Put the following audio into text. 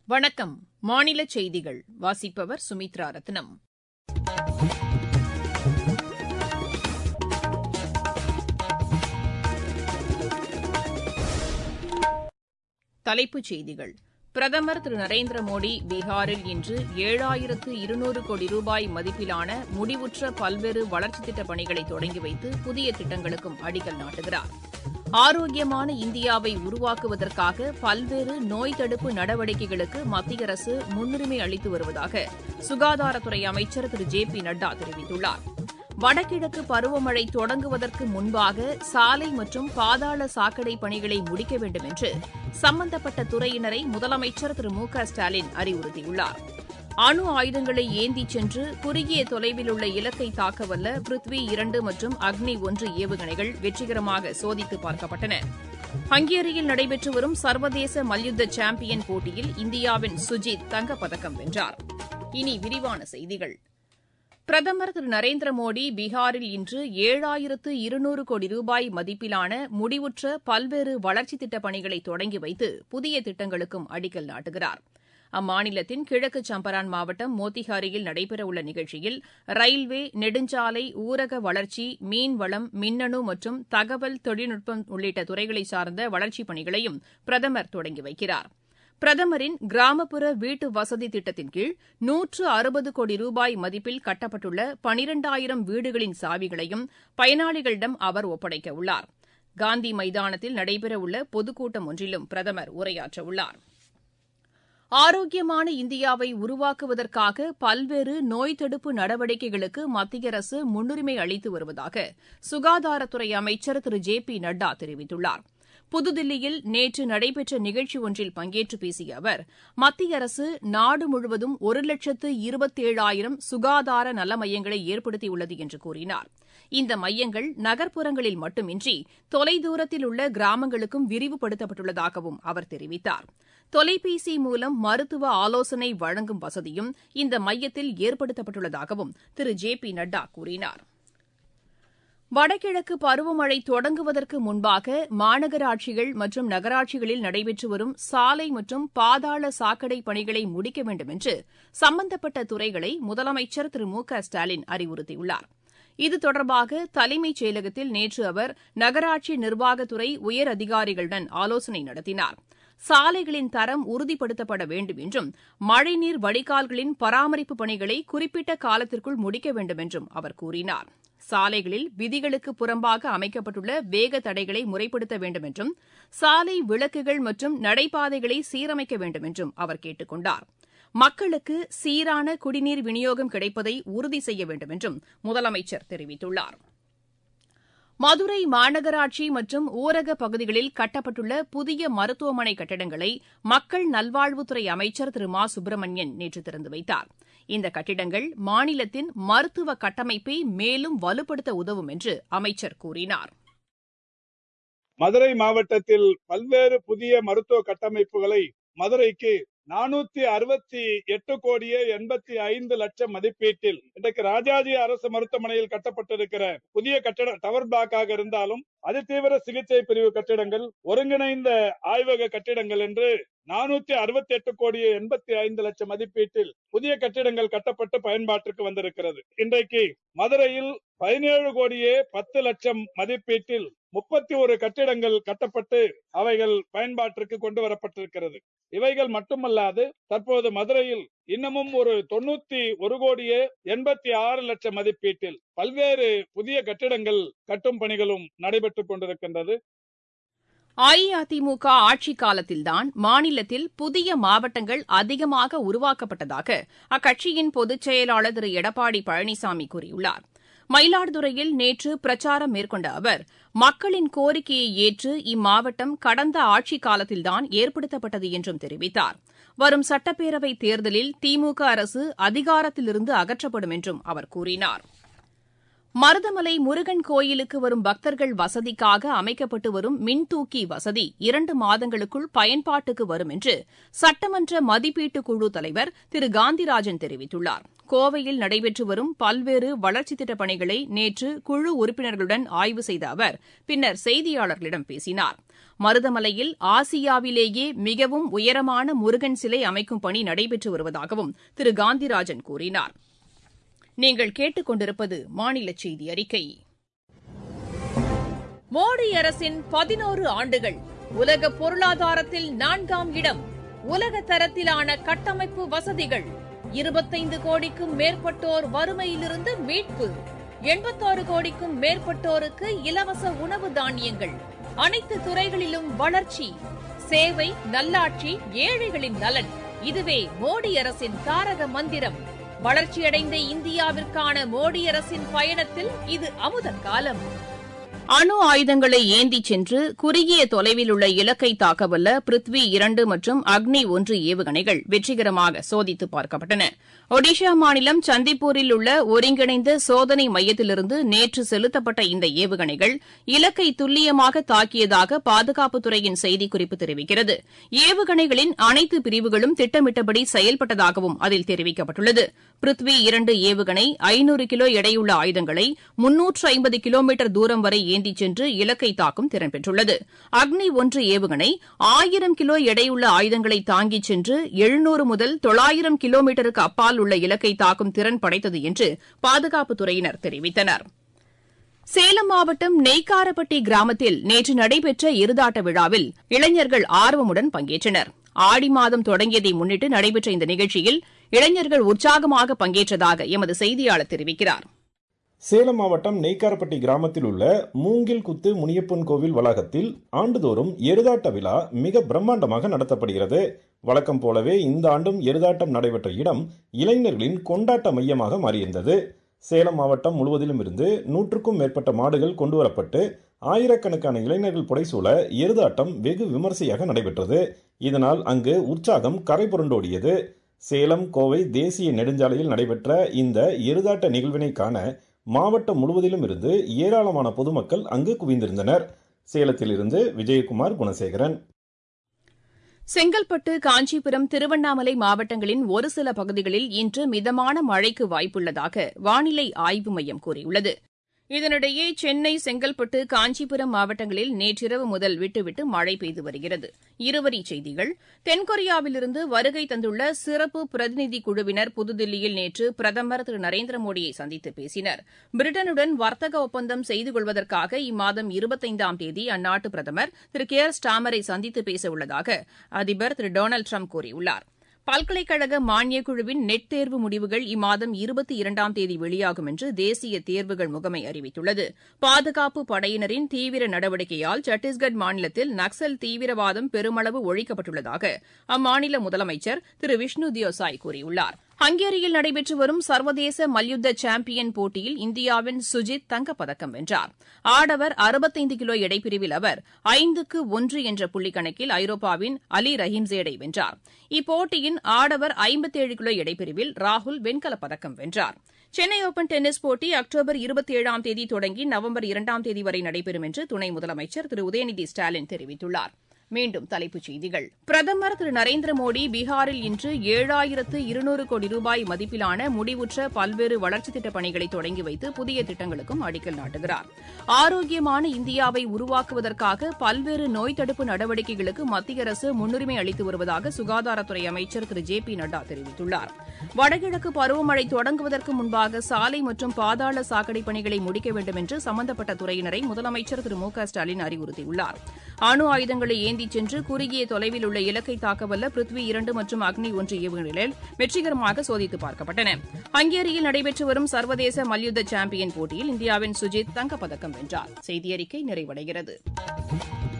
வணக்கம் மாநில செய்திகள் வாசிப்பவர் சுமித்ரா ரத்னம் தலைப்புச் செய்திகள் பிரதமர் திரு நரேந்திர மோடி பீகாரில் இன்று ஏழாயிரத்து இருநூறு கோடி ரூபாய் மதிப்பிலான முடிவுற்ற பல்வேறு வளர்ச்சித் திட்டப் பணிகளை தொடங்கி வைத்து புதிய திட்டங்களுக்கும் அடிக்கல் நாட்டுகிறார் ஆரோக்கியமான இந்தியாவை உருவாக்குவதற்காக பல்வேறு நோய் தடுப்பு நடவடிக்கைகளுக்கு மத்திய அரசு முன்னுரிமை அளித்து வருவதாக சுகாதாரத்துறை அமைச்சர் திரு ஜே பி நட்டா தெரிவித்துள்ளார் வடகிழக்கு பருவமழை தொடங்குவதற்கு முன்பாக சாலை மற்றும் பாதாள சாக்கடை பணிகளை முடிக்க வேண்டும் என்று சம்பந்தப்பட்ட துறையினரை முதலமைச்சர் திரு மு க ஸ்டாலின் அறிவுறுத்தியுள்ளார் அணு ஆயுதங்களை ஏந்திச் சென்று குறுகிய தொலைவில் உள்ள இலக்கை தாக்கவல்ல பிருத்வி இரண்டு மற்றும் அக்னி ஒன்று ஏவுகணைகள் வெற்றிகரமாக சோதித்து பார்க்கப்பட்டன ஹங்கேரியில் நடைபெற்று வரும் சர்வதேச மல்யுத்த சாம்பியன் போட்டியில் இந்தியாவின் சுஜித் தங்கப்பதக்கம் வென்றார் இனி விரிவான செய்திகள் பிரதமர் திரு நரேந்திர மோடி பீகாரில் இன்று ஏழாயிரத்து இருநூறு கோடி ரூபாய் மதிப்பிலான முடிவுற்ற பல்வேறு வளர்ச்சித் திட்டப் பணிகளை தொடங்கி வைத்து புதிய திட்டங்களுக்கும் அடிக்கல் நாட்டுகிறார் அம்மாநிலத்தின் கிழக்கு சம்பரான் மாவட்டம் மோத்திஹாரியில் நடைபெறவுள்ள நிகழ்ச்சியில் ரயில்வே நெடுஞ்சாலை ஊரக வளர்ச்சி மீன்வளம் மின்னணு மற்றும் தகவல் தொழில்நுட்பம் உள்ளிட்ட துறைகளை சார்ந்த வளர்ச்சிப் பணிகளையும் பிரதமர் தொடங்கி வைக்கிறார் பிரதமரின் கிராமப்புற வீட்டு வசதி திட்டத்தின் கீழ் நூற்று அறுபது கோடி ரூபாய் மதிப்பில் கட்டப்பட்டுள்ள பனிரெண்டாயிரம் வீடுகளின் சாவிகளையும் பயனாளிகளிடம் அவர் ஒப்படைக்க உள்ளார் காந்தி மைதானத்தில் நடைபெறவுள்ள பொதுக்கூட்டம் ஒன்றிலும் பிரதமர் உரையாற்றவுள்ளார் ஆரோக்கியமான இந்தியாவை உருவாக்குவதற்காக பல்வேறு நோய் தடுப்பு நடவடிக்கைகளுக்கு மத்திய அரசு முன்னுரிமை அளித்து வருவதாக சுகாதாரத்துறை அமைச்சர் திரு ஜே பி நட்டா தெரிவித்துள்ளார் புதுதில்லியில் நேற்று நடைபெற்ற நிகழ்ச்சி ஒன்றில் பங்கேற்று பேசிய அவர் மத்திய அரசு நாடு முழுவதும் ஒரு லட்சத்து இருபத்தேழாயிரம் சுகாதார நல மையங்களை ஏற்படுத்தியுள்ளது என்று கூறினார் இந்த மையங்கள் நகர்ப்புறங்களில் மட்டுமின்றி தொலைதூரத்தில் உள்ள கிராமங்களுக்கும் விரிவுபடுத்தப்பட்டுள்ளதாகவும் அவர் தெரிவித்தார் தொலைபேசி மூலம் மருத்துவ ஆலோசனை வழங்கும் வசதியும் இந்த மையத்தில் ஏற்படுத்தப்பட்டுள்ளதாகவும் திரு ஜே பி நட்டா கூறினார் வடகிழக்கு பருவமழை தொடங்குவதற்கு முன்பாக மாநகராட்சிகள் மற்றும் நகராட்சிகளில் நடைபெற்று வரும் சாலை மற்றும் பாதாள சாக்கடை பணிகளை முடிக்க வேண்டும் என்று சம்பந்தப்பட்ட துறைகளை முதலமைச்சர் திரு மு க ஸ்டாலின் அறிவுறுத்தியுள்ளார் இது தொடர்பாக தலைமைச் செயலகத்தில் நேற்று அவர் நகராட்சி நிர்வாகத்துறை உயர் அதிகாரிகளுடன் ஆலோசனை நடத்தினார் சாலைகளின் தரம் உறுதிப்படுத்தப்பட வேண்டும் என்றும் மழைநீர் வடிகால்களின் பராமரிப்பு பணிகளை குறிப்பிட்ட காலத்திற்குள் முடிக்க வேண்டும் என்றும் அவர் கூறினார் சாலைகளில் விதிகளுக்கு புறம்பாக அமைக்கப்பட்டுள்ள வேக தடைகளை முறைப்படுத்த வேண்டும் என்றும் சாலை விளக்குகள் மற்றும் நடைபாதைகளை சீரமைக்க வேண்டும் என்றும் அவர் கேட்டுக் கொண்டார் மக்களுக்கு சீரான குடிநீர் விநியோகம் கிடைப்பதை உறுதி செய்ய வேண்டும் என்றும் முதலமைச்சர் தெரிவித்துள்ளார் மதுரை மாநகராட்சி மற்றும் ஊரக பகுதிகளில் கட்டப்பட்டுள்ள புதிய மருத்துவமனை கட்டிடங்களை மக்கள் நல்வாழ்வுத்துறை அமைச்சர் திரு மா சுப்பிரமணியன் நேற்று திறந்து வைத்தார் இந்த கட்டிடங்கள் மாநிலத்தின் மருத்துவ கட்டமைப்பை மேலும் வலுப்படுத்த உதவும் என்று அமைச்சர் கூறினார் மதுரை மாவட்டத்தில் பல்வேறு புதிய மருத்துவ கட்டமைப்புகளை மதுரைக்கு நானூத்தி அறுபத்தி எட்டு கோடியே எண்பத்தி ஐந்து லட்சம் மதிப்பீட்டில் இன்றைக்கு ராஜாஜி அரசு மருத்துவமனையில் கட்டப்பட்டிருக்கிற புதிய கட்டிட டவர் பிளாக்காக இருந்தாலும் அதிதீவிர சிகிச்சை பிரிவு கட்டிடங்கள் ஒருங்கிணைந்த ஆய்வக கட்டிடங்கள் என்று நானூத்தி அறுபத்தி எட்டு கோடியே எண்பத்தி ஐந்து லட்சம் மதிப்பீட்டில் புதிய கட்டிடங்கள் கட்டப்பட்டு பயன்பாட்டிற்கு வந்திருக்கிறது இன்றைக்கு மதுரையில் பதினேழு கோடியே பத்து லட்சம் மதிப்பீட்டில் முப்பத்தி ஒரு கட்டிடங்கள் கட்டப்பட்டு அவைகள் பயன்பாட்டிற்கு கொண்டு வரப்பட்டிருக்கிறது இவைகள் மட்டுமல்லாது தற்போது மதுரையில் இன்னமும் ஒரு தொண்ணூத்தி ஒரு கோடியே எண்பத்தி ஆறு லட்சம் மதிப்பீட்டில் பல்வேறு புதிய கட்டிடங்கள் கட்டும் பணிகளும் நடைபெற்றுக் கொண்டிருக்கின்றது அஇஅதிமுக ஆட்சிக் காலத்தில்தான் மாநிலத்தில் புதிய மாவட்டங்கள் அதிகமாக உருவாக்கப்பட்டதாக அக்கட்சியின் பொதுச் செயலாளர் திரு எடப்பாடி பழனிசாமி கூறியுள்ளார் மயிலாடுதுறையில் நேற்று பிரச்சாரம் மேற்கொண்ட அவர் மக்களின் கோரிக்கையை ஏற்று இம்மாவட்டம் கடந்த ஆட்சிக் காலத்தில்தான் ஏற்படுத்தப்பட்டது என்றும் தெரிவித்தார் வரும் சட்டப்பேரவைத் தேர்தலில் திமுக அரசு அதிகாரத்திலிருந்து அகற்றப்படும் என்றும் அவர் கூறினார் மருதமலை முருகன் கோயிலுக்கு வரும் பக்தர்கள் வசதிக்காக அமைக்கப்பட்டு வரும் மின்தூக்கி வசதி இரண்டு மாதங்களுக்குள் பயன்பாட்டுக்கு வரும் என்று சட்டமன்ற மதிப்பீட்டு குழு தலைவர் திரு காந்திராஜன் தெரிவித்துள்ளார் கோவையில் நடைபெற்று வரும் பல்வேறு வளர்ச்சித் திட்டப் பணிகளை நேற்று குழு உறுப்பினர்களுடன் ஆய்வு செய்த அவர் பின்னர் செய்தியாளர்களிடம் பேசினார் மருதமலையில் ஆசியாவிலேயே மிகவும் உயரமான முருகன் சிலை அமைக்கும் பணி நடைபெற்று வருவதாகவும் திரு காந்திராஜன் கூறினார் நீங்கள் கேட்டுக்கொண்டிருப்பது மாநில செய்தி அறிக்கை மோடி அரசின் பதினோரு ஆண்டுகள் உலக பொருளாதாரத்தில் நான்காம் இடம் உலக தரத்திலான கட்டமைப்பு வசதிகள் இருபத்தைந்து கோடிக்கும் மேற்பட்டோர் வறுமையிலிருந்து மீட்பு எண்பத்தாறு கோடிக்கும் மேற்பட்டோருக்கு இலவச உணவு தானியங்கள் அனைத்து துறைகளிலும் வளர்ச்சி சேவை நல்லாட்சி ஏழைகளின் நலன் இதுவே மோடி அரசின் தாரக மந்திரம் வளர்ச்சியடைந்த இந்தியாவிற்கான மோடி அரசின் பயணத்தில் இது அமுத காலம் அணு ஆயுதங்களை ஏந்திச் சென்று குறுகிய தொலைவில் உள்ள இலக்கை தாக்கவல்ல பிருத்வி இரண்டு மற்றும் அக்னி ஒன்று ஏவுகணைகள் வெற்றிகரமாக சோதித்து பார்க்கப்பட்டன ஒடிஷா மாநிலம் சந்திப்பூரில் உள்ள ஒருங்கிணைந்த சோதனை மையத்திலிருந்து நேற்று செலுத்தப்பட்ட இந்த ஏவுகணைகள் இலக்கை துல்லியமாக தாக்கியதாக பாதுகாப்புத்துறையின் செய்திக்குறிப்பு தெரிவிக்கிறது ஏவுகணைகளின் அனைத்து பிரிவுகளும் திட்டமிட்டபடி செயல்பட்டதாகவும் அதில் தெரிவிக்கப்பட்டுள்ளது பிருத்வி இரண்டு ஏவுகணை ஐநூறு கிலோ எடையுள்ள ஆயுதங்களை முன்னூற்று ஐம்பது கிலோமீட்டர் தூரம் வரை ஏந்திச் சென்று இலக்கை தாக்கும் திறன் பெற்றுள்ளது அக்னி ஒன்று ஏவுகணை ஆயிரம் கிலோ எடையுள்ள ஆயுதங்களை தாங்கிச் சென்று எழுநூறு முதல் தொள்ளாயிரம் கிலோமீட்டருக்கு அப்பால் உள்ள இலக்கை தாக்கும் திறன் படைத்தது என்று பாதுகாப்புத்துறையினர் தெரிவித்தனர் சேலம் மாவட்டம் நெய்க்காரப்பட்டி கிராமத்தில் நேற்று நடைபெற்ற இருதாட்ட விழாவில் இளைஞர்கள் ஆர்வமுடன் பங்கேற்றனர் ஆடி மாதம் தொடங்கியதை முன்னிட்டு நடைபெற்ற இந்த நிகழ்ச்சியில் இளைஞர்கள் உற்சாகமாக பங்கேற்றதாக எமது செய்தியாளர் தெரிவிக்கிறார் சேலம் மாவட்டம் நெய்க்காரப்பட்டி கிராமத்தில் உள்ள மூங்கில் குத்து முனியப்பன் கோவில் வளாகத்தில் ஆண்டுதோறும் எருதாட்ட விழா மிக பிரம்மாண்டமாக நடத்தப்படுகிறது வழக்கம் போலவே இந்த ஆண்டும் எருதாட்டம் நடைபெற்ற இடம் இளைஞர்களின் கொண்டாட்ட மையமாக மாறியிருந்தது சேலம் மாவட்டம் முழுவதிலும் இருந்து நூற்றுக்கும் மேற்பட்ட மாடுகள் கொண்டுவரப்பட்டு ஆயிரக்கணக்கான இளைஞர்கள் புடைசூழ எருதாட்டம் வெகு விமர்சையாக நடைபெற்றது இதனால் அங்கு உற்சாகம் கரை புரண்டோடியது சேலம் கோவை தேசிய நெடுஞ்சாலையில் நடைபெற்ற இந்த எருதாட்ட நிகழ்வினை காண மாவட்டம் முழுவதிலும் இருந்து ஏராளமான பொதுமக்கள் அங்கு குவிந்திருந்தனர் சேலத்திலிருந்து விஜயகுமார் குணசேகரன் செங்கல்பட்டு காஞ்சிபுரம் திருவண்ணாமலை மாவட்டங்களின் ஒரு சில பகுதிகளில் இன்று மிதமான மழைக்கு வாய்ப்புள்ளதாக வானிலை ஆய்வு மையம் கூறியுள்ளது இதனிடையே சென்னை செங்கல்பட்டு காஞ்சிபுரம் மாவட்டங்களில் நேற்றிரவு முதல் விட்டுவிட்டு மழை பெய்து வருகிறது இருவரிச் செய்திகள் தென்கொரியாவிலிருந்து வருகை தந்துள்ள சிறப்பு பிரதிநிதி குழுவினர் புதுதில்லியில் நேற்று பிரதமர் திரு நரேந்திர மோடியை சந்தித்து பேசினர் பிரிட்டனுடன் வர்த்தக ஒப்பந்தம் செய்து கொள்வதற்காக இம்மாதம் இருபத்தைந்தாம் தேதி அந்நாட்டு பிரதமர் திரு கேர் ஸ்டாமரை சந்தித்து பேசவுள்ளதாக அதிபர் திரு டொனால்டு ட்ரம்ப் கூறியுள்ளார் பல்கலைக்கழக மானியக் குழுவின் நெட் தேர்வு முடிவுகள் இம்மாதம் இருபத்தி இரண்டாம் தேதி வெளியாகும் என்று தேசிய தேர்வுகள் முகமை அறிவித்துள்ளது பாதுகாப்பு படையினரின் தீவிர நடவடிக்கையால் சத்தீஸ்கட் மாநிலத்தில் நக்சல் தீவிரவாதம் பெருமளவு ஒழிக்கப்பட்டுள்ளதாக அம்மாநில முதலமைச்சர் திரு விஷ்ணு தியோசாய் கூறியுள்ளார் ஹங்கேரியில் நடைபெற்று வரும் சர்வதேச மல்யுத்த சாம்பியன் போட்டியில் இந்தியாவின் சுஜித் தங்கப்பதக்கம் வென்றார் ஆடவர் அறுபத்தைந்து கிலோ எடைப்பிரிவில் அவர் ஐந்துக்கு ஒன்று என்ற புள்ளிக்கணக்கில் ஐரோப்பாவின் அலி ரஹீம்சேடை வென்றார் இப்போட்டியின் ஆடவர் ஐம்பத்தேழு கிலோ எடைப்பிரிவில் ராகுல் வெண்கலப் பதக்கம் வென்றார் சென்னை ஓபன் டென்னிஸ் போட்டி அக்டோபர் இருபத்தி ஏழாம் தேதி தொடங்கி நவம்பர் இரண்டாம் தேதி வரை நடைபெறும் என்று துணை முதலமைச்சர் திரு உதயநிதி ஸ்டாலின் தெரிவித்துள்ளார் மீண்டும் தலைப்புச் செய்திகள் பிரதமர் திரு நரேந்திர மோடி பீகாரில் இன்று ஏழாயிரத்து இருநூறு கோடி ரூபாய் மதிப்பிலான முடிவுற்ற பல்வேறு வளர்ச்சித் திட்டப் பணிகளை தொடங்கி வைத்து புதிய திட்டங்களுக்கும் அடிக்கல் நாட்டுகிறார் ஆரோக்கியமான இந்தியாவை உருவாக்குவதற்காக பல்வேறு நோய் தடுப்பு நடவடிக்கைகளுக்கு மத்திய அரசு முன்னுரிமை அளித்து வருவதாக சுகாதாரத்துறை அமைச்சர் திரு ஜே பி நட்டா தெரிவித்துள்ளார் வடகிழக்கு பருவமழை தொடங்குவதற்கு முன்பாக சாலை மற்றும் பாதாள சாக்கடை பணிகளை முடிக்க வேண்டும் என்று சம்பந்தப்பட்ட துறையினரை முதலமைச்சர் திரு மு க ஸ்டாலின் அறிவுறுத்தியுள்ளார் அணு ஆயுதங்களை ஏந்திச் சென்று குறுகிய தொலைவில் உள்ள இலக்கை தாக்கவல்ல பிருத்வி இரண்டு மற்றும் அக்னி ஒன்று ஏவுகணைகள் வெற்றிகரமாக சோதித்து பார்க்கப்பட்டன ஹங்கேரியில் நடைபெற்று வரும் சர்வதேச மல்யுத்த சாம்பியன் போட்டியில் இந்தியாவின் சுஜித் தங்கப்பதக்கம் வென்றார் செய்தி அறிக்கை நிறைவடைகிறது